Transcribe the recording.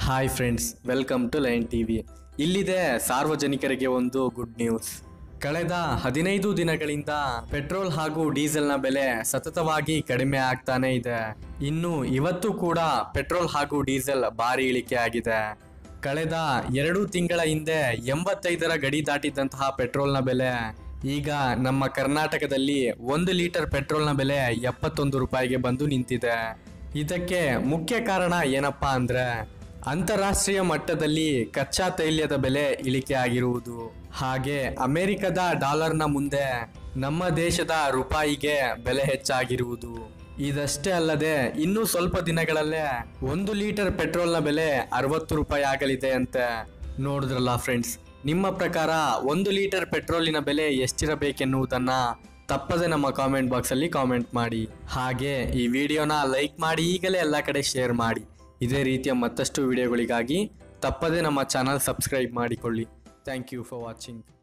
hi friends welcome to Line TV ಇಲ್ಲಿದೆ ಸಾರ್ವಜನಿಕರಿಗೆ ಒಂದು ಗುಡ್ ನ್ಯೂಸ್ ಕಳೆದ ಹದಿನೈದು ದಿನಗಳಿಂದ ಪೆಟ್ರೋಲ್ ಹಾಗೂ ಡೀಸೆಲ್ನ ಬೆಲೆ ಸತತವಾಗಿ ಕಡಿಮೆ ಆಗ್ತಾನೆ ಇದೆ ಇನ್ನು ಇವತ್ತು ಕೂಡ ಪೆಟ್ರೋಲ್ ಹಾಗೂ ಡೀಸೆಲ್ ಭಾರಿ ಇಳಿಕೆ ಆಗಿದೆ ಕಳೆದ ಎರಡು ತಿಂಗಳ ಹಿಂದೆ ಎಂಬತ್ತೈದರ ಗಡಿ ದಾಟಿದ್ದಂತಹ ಪೆಟ್ರೋಲ್ನ ಬೆಲೆ ಈಗ ನಮ್ಮ ಕರ್ನಾಟಕದಲ್ಲಿ ಒಂದು ಲೀಟರ್ ಪೆಟ್ರೋಲ್ನ ಬೆಲೆ ಎಪ್ಪತ್ತೊಂದು ರೂಪಾಯಿಗೆ ಬಂದು ನಿಂತಿದೆ ಇದಕ್ಕೆ ಮುಖ್ಯ ಕಾರಣ ಏನಪ್ಪಾ ಅಂದ್ರೆ ಅಂತಾರಾಷ್ಟ್ರೀಯ ಮಟ್ಟದಲ್ಲಿ ಕಚ್ಚಾ ತೈಲದ ಬೆಲೆ ಇಳಿಕೆ ಆಗಿರುವುದು ಹಾಗೆ ಅಮೆರಿಕದ ಡಾಲರ್ನ ಮುಂದೆ ನಮ್ಮ ದೇಶದ ರೂಪಾಯಿಗೆ ಬೆಲೆ ಹೆಚ್ಚಾಗಿರುವುದು ಇದಷ್ಟೇ ಅಲ್ಲದೆ ಇನ್ನು ಸ್ವಲ್ಪ ದಿನಗಳಲ್ಲೇ ಒಂದು ಲೀಟರ್ ಪೆಟ್ರೋಲ್ನ ಬೆಲೆ ಅರವತ್ತು ರೂಪಾಯಿ ಆಗಲಿದೆ ಅಂತೆ ನೋಡಿದ್ರಲ್ಲ ಫ್ರೆಂಡ್ಸ್ ನಿಮ್ಮ ಪ್ರಕಾರ ಒಂದು ಲೀಟರ್ ಪೆಟ್ರೋಲಿನ ಬೆಲೆ ಎಷ್ಟಿರಬೇಕೆನ್ನುವುದನ್ನ ತಪ್ಪದೆ ನಮ್ಮ ಕಾಮೆಂಟ್ ಬಾಕ್ಸಲ್ಲಿ ಕಾಮೆಂಟ್ ಮಾಡಿ ಹಾಗೆ ಈ ವಿಡಿಯೋನ ಲೈಕ್ ಮಾಡಿ ಈಗಲೇ ಎಲ್ಲ ಕಡೆ ಶೇರ್ ಮಾಡಿ ಇದೇ ರೀತಿಯ ಮತ್ತಷ್ಟು ವಿಡಿಯೋಗಳಿಗಾಗಿ ತಪ್ಪದೆ ನಮ್ಮ ಚಾನಲ್ ಸಬ್ಸ್ಕ್ರೈಬ್ ಮಾಡಿಕೊಳ್ಳಿ ಥ್ಯಾಂಕ್ ಯು ಫಾರ್ ವಾಚಿಂಗ್